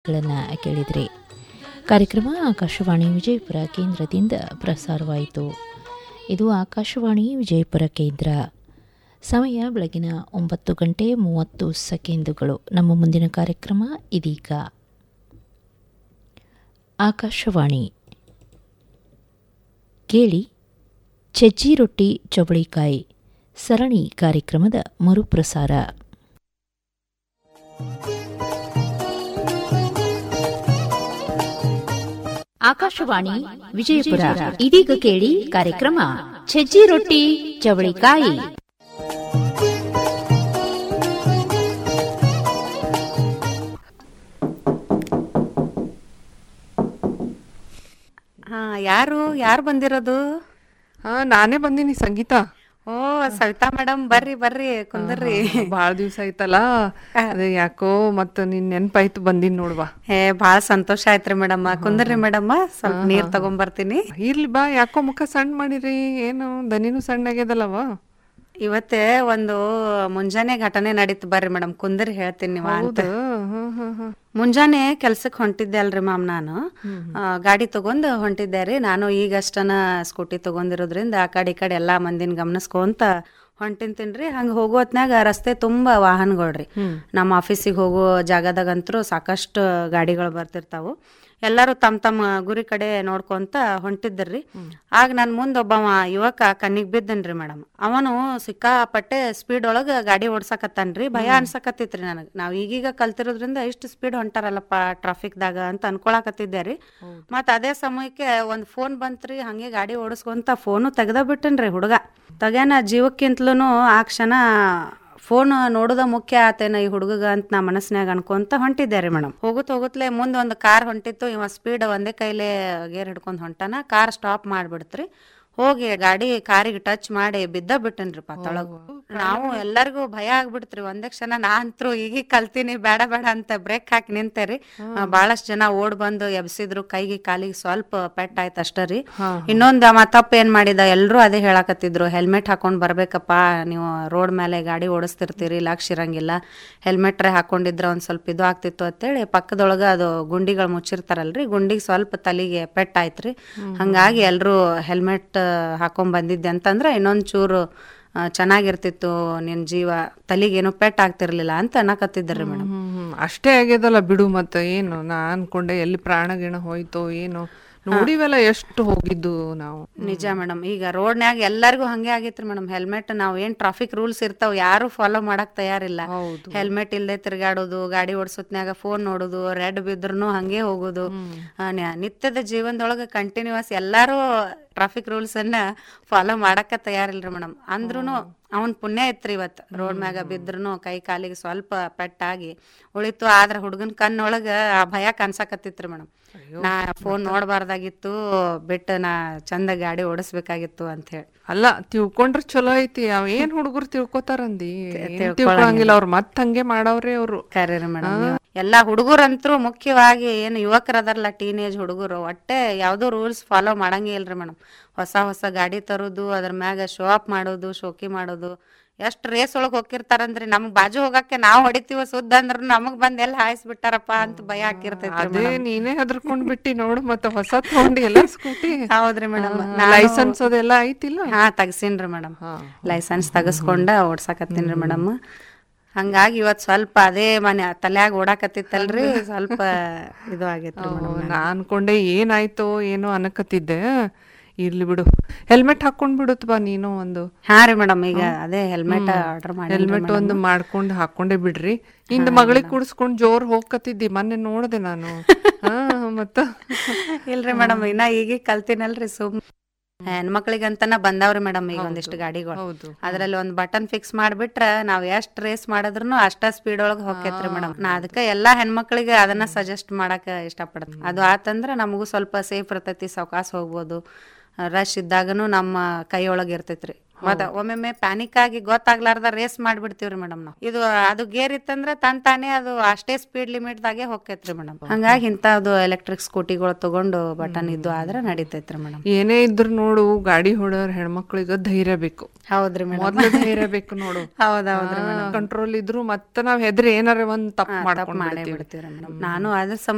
ಗಳನ್ನು ಕೇಳಿದ್ರಿ ಕಾರ್ಯಕ್ರಮ ಆಕಾಶವಾಣಿ ವಿಜಯಪುರ ಕೇಂದ್ರದಿಂದ ಪ್ರಸಾರವಾಯಿತು ಇದು ಆಕಾಶವಾಣಿ ವಿಜಯಪುರ ಕೇಂದ್ರ ಸಮಯ ಬೆಳಗಿನ ಒಂಬತ್ತು ಗಂಟೆ ಮೂವತ್ತು ಸೆಕೆಂಡುಗಳು ನಮ್ಮ ಮುಂದಿನ ಕಾರ್ಯಕ್ರಮ ಇದೀಗ ಆಕಾಶವಾಣಿ ಕೇಳಿ ಚಜ್ಜಿ ರೊಟ್ಟಿ ಚವಳಿಕಾಯಿ ಸರಣಿ ಕಾರ್ಯಕ್ರಮದ ಮರುಪ್ರಸಾರ ಆಕಾಶವಾಣಿ ವಿಜಯಪುರ ಇದೀಗ ಕೇಳಿ ಕಾರ್ಯಕ್ರಮ ಛಜ್ಜಿ ರೊಟ್ಟಿ ಚವಳಿಕಾಯಿ ಹಾ ಯಾರು ಯಾರು ಬಂದಿರೋದು ಹಾ ನಾನೇ ಬಂದೀನಿ ಸಂಗೀತ ಓ ಸವಿತಾ ಮೇಡಮ್ ಬರ್ರಿ ಬರ್ರಿ ಕುಂದರ್ರಿ ಬಾಳ ದಿವ್ಸ ಆಯ್ತಲ್ಲ ಅದೇ ಯಾಕೋ ಮತ್ತ ನಿನ್ ನೆನ್ಪಾಯ್ತು ಬಂದಿನ್ ನೋಡ್ವಾ ಏ ಭಾಳ ಸಂತೋಷ ಆಯ್ತ್ರಿ ಮೇಡಮ್ ಕುಂದರ್ರಿ ಮೇಡಮ್ ಸ್ವಲ್ಪ ನೀರ್ ತಗೊಂಬರ್ತೀನಿ ಇರ್ಲಿ ಬಾ ಯಾಕೋ ಮುಖ ಸಣ್ಣ ಮಾಡಿರಿ ಏನು ದನಿನೂ ಸಣ್ಣ ಆಗ್ಯದಲ್ಲವ ಇವತ್ತೇ ಒಂದು ಮುಂಜಾನೆ ಘಟನೆ ನಡೀತು ಬರ್ರಿ ಮೇಡಮ್ ಕುಂದರಿ ಹೇಳ್ತೀನಿ ನೀವು ಅಂತ ಹೌದು ಹ್ಮ್ ಹ್ಮ್ ಹ್ಮ್ ಮುಂಜಾನೆ ಕೆಲ್ಸಕ್ಕೆ ಹೊಂಟಿದ್ದೆ ಅಲ್ರಿ ಮ್ಯಾಮ್ ನಾನು ಆ, ಗಾಡಿ ತಗೊಂಡ್ ಹೊಂಟಿದ್ದೆ ರೀ ನಾನು ಈಗಷ್ಟನ ಸ್ಕೂಟಿ ತಗೊಂಡಿರೋದ್ರಿಂದ ಆ ಕಡೆ ಈ ಕಡೆ ಎಲ್ಲಾ ಮಂದಿನ ಗಮನಿಸ್ಕೊಂತ ಹೊಂಟಿಂತೀನ್ರಿ ಹಂಗ ಹೋಗೋ ಹೊತ್ನ್ಯಾಗ ರಸ್ತೆ ತುಂಬಾ ವಾಹನಗಳ್ರಿ ನಮ್ಮ ಆಫೀಸಿಗೆ ಹೋಗೋ ಜಾಗದಾಗಂತೂ ಸಾಕಷ್ಟು ಗಾಡಿಗಳು ಬರ್ತಿರ್ತಾವು ಎಲ್ಲರೂ ತಮ್ಮ ತಮ್ಮ ಗುರಿ ಕಡೆ ನೋಡ್ಕೊಂತ ಹೊಂಟಿದ್ರಿ ಆಗ ನನ್ ಮುಂದ್ ಒಬ್ಬವ ಯುವಕ ಕಣ್ಣಿಗ್ ಬಿದ್ದನ್ರಿ ಮೇಡಮ್ ಅವನು ಸಿಕ್ಕಾಪಟ್ಟೆ ಸ್ಪೀಡ್ ಒಳಗ ಗಾಡಿ ಓಡ್ಸಕತ್ತಾನ್ರಿ ಭಯ ಅನ್ಸಕತ್ತಿತ್ರಿ ನನಗ್ ನಾವ್ ಈಗೀಗ ಕಲ್ತಿರೋದ್ರಿಂದ ಇಷ್ಟು ಸ್ಪೀಡ್ ಹೊಂಟಾರಲ್ಲಪ್ಪ ಟ್ರಾಫಿಕ್ದಾಗ ಅಂತ ಅನ್ಕೊಳಕತ್ತಿದ್ದೆ ರೀ ಮತ್ ಅದೇ ಸಮಯಕ್ಕೆ ಒಂದ್ ಫೋನ್ ಬಂತ್ರಿ ಹಂಗೆ ಗಾಡಿ ಓಡಿಸ್ಕೊಂತ ಫೋನು ತೆಗ್ದ ಬಿಟ್ಟನ್ರಿ ಹುಡುಗ ತಗ್ಯಾನ ಜೀವಕ್ಕಿಂತ್ಲೂ ಆ ಕ್ಷಣ ಫೋನ್ ನೋಡೋದ ಮುಖ್ಯ ಆತೇನ ಈ ಹುಡುಗಗ ಅಂತ ನಾ ಮನಸ್ನ್ಯಾಗ ಅನ್ಕೊಂತ ಹೊಂಟಿದ್ದೆ ರೀ ಮೇಡಮ್ ಹೋಗುತ್ ಹೋಗುತ್ಲೆ ಮುಂದ್ ಒಂದು ಕಾರ್ ಹೊಂಟಿತ್ತು ಇವ ಸ್ಪೀಡ್ ಒಂದೇ ಕೈಲೇ ಗೇರ್ ಹಿಡ್ಕೊಂಡ್ ಹೊಂಟಾನ ಕಾರ್ ಸ್ಟಾಪ್ ಮಾಡ್ಬಿಡ್ತ್ರಿ ಹೋಗಿ ಗಾಡಿ ಕಾರಿಗೆ ಟಚ್ ಮಾಡಿ ಬಿದ್ದ ಬಿಟ್ಟನ್ರಿ ಪಾತೊಳಗ ನಾವು ಎಲ್ಲರಿಗೂ ಭಯ ಆಗ್ಬಿಡ್ತ್ರಿ ಒಂದೇ ಕ್ಷಣ ನಾ ಅಂತರು ಈಗ ಕಲ್ತೀನಿ ಬೇಡ ಬೇಡ ಅಂತ ಬ್ರೇಕ್ ಹಾಕಿ ನಿಂತೇರಿ ಬಹಳಷ್ಟು ಜನ ಓಡ್ ಬಂದು ಎಬ್ಸಿದ್ರು ಕೈಗೆ ಕಾಲಿಗೆ ಸ್ವಲ್ಪ ಪೆಟ್ ಆಯ್ತು ಅಷ್ಟೇ ರೀ ಇನ್ನೊಂದ್ ಅವ ತಪ್ಪ ಏನ್ ಮಾಡಿದ ಎಲ್ರು ಅದೇ ಹೇಳಕತ್ತಿದ್ರು ಹೆಲ್ಮೆಟ್ ಹಾಕೊಂಡ್ ಬರ್ಬೇಕಪ್ಪ ನೀವು ರೋಡ್ ಮೇಲೆ ಗಾಡಿ ಓಡಿಸ್ತಿರ್ತೀರಿ ಲಕ್ಷ ಇರಂಗಿಲ್ಲ ಹೆಲ್ಮೆಟ್ ಹಾಕೊಂಡಿದ್ರ ಒಂದ್ ಸ್ವಲ್ಪ ಇದು ಆಗ್ತಿತ್ತು ಅಂತೇಳಿ ಪಕ್ಕದೊಳಗ ಅದು ಗುಂಡಿಗಳು ಮುಚ್ಚಿರ್ತಾರಲ್ರಿ ಗುಂಡಿಗೆ ಸ್ವಲ್ಪ ತಲಿಗೆ ಪೆಟ್ ಆಯ್ತ್ರಿ ಹಂಗಾಗಿ ಎಲ್ರು ಹೆಲ್ಮೆಟ್ ಹಾಕೊಂಡ್ ಬಂದಿದ್ದೆ ಅಂತಂದ್ರ ಇನ್ನೊಂದ್ ಚೂರು ಆ, ಚೆನ್ನಾಗಿರ್ತಿತ್ತು ನಿನ್ ಜೀವ ತಲಿಗೇನು ಪೆಟ್ ಆಗ್ತಿರ್ಲಿಲ್ಲ ಅಂತ ಅನ್ನಕತ್ತಿದ್ರಿ ಮೇಡಮ್ ಹ್ಮ್ ಹ್ಮ್ ಅಷ್ಟೇ ಆಗ್ಯದಲ್ಲ ಬಿಡು ಮತ್ತ ಏನು ನಾ ಅನ್ಕೊಂಡೆ ಎಲ್ಲಿ ಪ್ರಾಣ ಗಿಣ ಹೋಯ್ತೋ ಏನು ನೋಡಿವೆಲ್ಲ ಎಷ್ಟು ಹೋಗಿದ್ದು ನಾವು ನಿಜ ಮೇಡಮ್ ಈಗ ರೋಡ್ನ್ಯಾಗ ಎಲ್ಲರಿಗೂ ಹಂಗೆ ಆಗೈತ್ರಿ ಮೇಡಮ್ ಹೆಲ್ಮೆಟ್ ನಾವ್ ಏನ್ ಟ್ರಾಫಿಕ್ ರೂಲ್ಸ್ ಇರ್ತಾವ ಯಾರು ಫಾಲೋ ಮಾಡಕ್ ತಯಾರಿಲ್ಲ ಹೆಲ್ಮೆಟ್ ಇಲ್ದೆ ತಿರ್ಗಾಡೋದು ಗಾಡಿ ಓಡಿಸೋತ್ನ್ಯಾಗ ಫೋನ್ ನೋಡೋದು ರೆಡ್ ಬಿದ್ರುನು ಹಂಗೆ ಹೋಗೋದು ಆ, ನ್ಯ- ನಿತ್ಯದ ಜೀವನದೊಳಗ ಕಂಟಿನ್ಯೂಸ್ ಎಲ್ಲಾರು ಟ್ರಾಫಿಕ್ ರೂಲ್ಸ್ ಅನ್ನ ಫಾಲೋ ಮಾಡಕ ತಯಾರಿಲ್ರಿ ಮೇಡಮ್ ಅಂದ್ರೂನು ಅವನ್ ಪುಣ್ಯ ಇತ್ರಿ ಇವತ್ ರೋಡ್ ಮ್ಯಾಗ ಬಿದ್ರುನು ಕೈ ಕಾಲಿಗೆ ಸ್ವಲ್ಪ ಪೆಟ್ಟಾಗಿ ಉಳಿತು ಆದ್ರ ಹುಡುಗನ್ ಕಣ್ಣೊಳಗ ಆ ಭಯ ಕಾಣ್ಸಕತ್ತಿತ್ರಿ ಮೇಡಮ್ ನಾ ಫೋನ್ ನೋಡ್ಬಾರ್ದಾಗಿತ್ತು ಬಿಟ್ಟು ನಾ ಚಂದ ಗಾಡಿ ಓಡಿಸ್ಬೇಕಾಗಿತ್ತು ಅಂತ ಹೇಳಿ ಅಲ್ಲ ತಿಳ್ಕೊಂಡ್ರ ಚಲೋ ಐತಿ ಅವ್ ಏನ್ ಹುಡುಗರು ತಿಳ್ಕೊತಾರಂದಿ ಏನ್ ತಿಳ್ಕೊಳಂಗಿಲ್ಲ ಅವ್ರ ಮತ್ ಹಂಗೆ ಮಾಡವ್ರೆ ಅವ್ರು ಕರೀರಿ ಮೇಡಮ್ ಎಲ್ಲಾ ಹುಡುಗರಂತ್ರು ಮುಖ್ಯವಾಗಿ ಏನು ಯುವಕರದಾರಲ್ಲ ಟೀನೇಜ್ ಹುಡುಗರು ಒಟ್ಟೆ ಯಾವ್ದೋ ರೂಲ್ಸ್ ಫಾಲೋ ಮಾಡಂಗೇ ಇಲ್ರಿ ಮೇಡಮ್ ಹೊಸ ಹೊಸ ಗಾಡಿ ತರೋದು ಅದ್ರ ಮ್ಯಾಗ ಶೋ ಅಪ್ ಮಾಡೋದು ಶೋಕಿ ಮಾಡೋದು ಎಷ್ಟ್ ರೇಸ್ ಒಳಗ್ ಹೋಗಿರ್ತಾರಂದ್ರಿ ನಮ್ಗ್ ಬಾಜು ಹೋಗಕ್ಕೆ ನಾವ್ ಹೊಡಿತೀವ ಸುದ್ದ ಅಂದ್ರ ನಮಗ್ ಬಂದ್ ಎಲ್ಲ ಹಾಯಿಸ್ಬಿಟ್ಟಾರಪ್ಪ ಅಂತ ಭಯ ಹಾಕಿರ್ತೈತಿ ಅದೇ ನೀನೇ ಹೆದರ್ಕೊಂಡ್ ಬಿಟ್ಟಿ ನೋಡು ಮತ್ತ ಹೊಸ ತಗೊಂಡಿ ಎಲ್ಲ ಸ್ಕೂಟಿ ಹೌದ್ರಿ ಮೇಡಮ್ ಲೈಸೆನ್ಸ್ ಅದೆಲ್ಲ ಐತಿಲ್ಲ ಹಾ ತಗಸೀನ್ರಿ ಮೇಡಮ್ ಲೈಸೆನ್ಸ್ ತಗಸ್ಕೊಂಡ ಓಡ್ಸಾಕತ್ತೀನ್ರಿ ಮೇಡಮ್ ಹಂಗಾಗಿ ಇವತ್ ಸ್ವಲ್ಪ ಅದೇ ಮನೆ ತಲ್ಯಾಗ ಓಡಾಕತ್ತಿತ್ತಲ್ರಿ ಸ್ವಲ್ಪ ಇದು ಆಗೈತ್ರಿ ಮೇಡಮ್ ನಾ ಅನ್ಕೊಂಡೆ ಏನಾಯ್ತೋ ಏನೋ ಅನಕತ್ತಿದ್ದೆ ಇರ್ಲಿ ಬಿಡು ಹೆಲ್ಮೆಟ್ ಹಾಕೊಂಡ್ ಬಿಡುತ್ತ ಬಾ ನೀನು ಒಂದು ಹಾ ರೀ ಮೇಡಮ್ ಈಗ ಅದೇ ಹೆಲ್ಮೆಟ್ ಆರ್ಡರ್ ಮಾಡಿ ಹೆಲ್ಮೆಟ್ ಒಂದು ಮಾಡ್ಕೊಂಡ್ ಹಾಕೊಂಡೇ ಬಿಡ್ರಿ ಇಂದ ಮಗಳಿಗೆ ಕುಡಿಸ್ಕೊಂಡ್ ಜೋರ್ ಹೋಗ್ಕತ್ತಿದ್ದಿ ಮೊನ್ನೆ ನೋಡ್ದೆ ನಾನು ಹಾ ಮತ್ತ ಇಲ್ರಿ ಮೇಡಮ್ ಇನ್ನ ಈಗೀಗ ಕಲ್ತೀನಲ್ರಿ ಸುಮ್ ಹೆಣ್ಮಕ್ಳಿಗಂತನ ಬಂದಾವ್ರಿ ಮೇಡಮ್ ಈಗ ಒಂದಿಷ್ಟು ಗಾಡಿಗಳು ಹೌದು ಅದ್ರಲ್ಲಿ ಒಂದ್ ಬಟನ್ ಫಿಕ್ಸ್ ಮಾಡ್ಬಿಟ್ರ ನಾವ್ ಎಷ್ಟ್ ರೇಸ್ ಮಾಡಿದ್ರು ಅಷ್ಟ ಸ್ಪೀಡ್ ಒಳಗ್ ಹೋಗ್ತೈತ್ರಿ ಮೇಡಮ್ ನಾ ಅದಕ್ಕ ಎಲ್ಲಾ ಹೆಣ್ಮಕ್ಳಿಗೆ ಅದನ್ನ ಸಜೆಸ್ಟ್ ಮಾಡಕ್ ಇಷ್ಟಪಡ್ತೀನಿ ಅದು ಆತಂದ್ರ ನಮಗೂ ಸ್ವಲ್ಪ ಸೇಫ್ ಇರ್ತೈತಿ ಸಾವಕಾಶ ಹೋಗ್ಬೋದು ರಶ್ ಇದ್ದಾಗನು ನಮ್ಮ ಕೈಯೊಳಗ್ ಇರ್ತೈತ್ರಿ ಮತ್ತ ಒಮ್ಮೊಮ್ಮೆ ಪ್ಯಾನಿಕ್ ಆಗಿ ಗೊತ್ತಾಗ್ಲಾರ್ದ ರೇಸ್ ಮಾಡ್ಬಿಡ್ತೀವ್ರಿ ಮೇಡಮ್ ನಾವು ಇದು ಅದು ಗೇರ್ ಇತ್ತಂದ್ರ ತನ್ ತಾನೇ ಅದು ಅಷ್ಟೇ ಸ್ಪೀಡ್ ಲಿಮಿಟ್ ದಾಗೆ ಹೋಗ್ತೈತ್ರಿ ಮೇಡಮ್ ಹಂಗಾಗಿ ಇಂಥದ್ದು ಎಲೆಕ್ಟ್ರಿಕ್ ಸ್ಕೂಟಿಗಳು ತಗೊಂಡು ಬಟನ್ ಇದ್ದು ಆದ್ರೆ ನಡೀತೈತ್ರಿ ಮೇಡಮ್ ಏನೇ ಇದ್ರು ನೋಡು ಗಾಡಿ ಹೊಡೋರ್ ಹೆಣ್ಮಕ್ಳಿಗ ಧೈರ್ಯ ಬೇಕು ಹೌದ್ರಿ ಮೇಡಮ್ ಮೊದ್ಲು ಧೈರ್ಯ ಬೇಕು ನೋಡು ಹೌದೌದ್ರಿ ಕಂಟ್ರೋಲ್ ಇದ್ರು ಮತ್ತ ನಾವ್ ಹೆದ್ರಿ ಏನಾರ ಒಂದ್ ತಪ್ಪು ತಪ್ಪು ಮಾಡ್ಕೊಂಡ್ ಮಾಡೇ ಬಿಡ್ತೀವಿ ಬಿಡ್ತೀವ್ರಿ ಮೇಡಮ್ ನಾನು ಅದ್ರ ಸಮ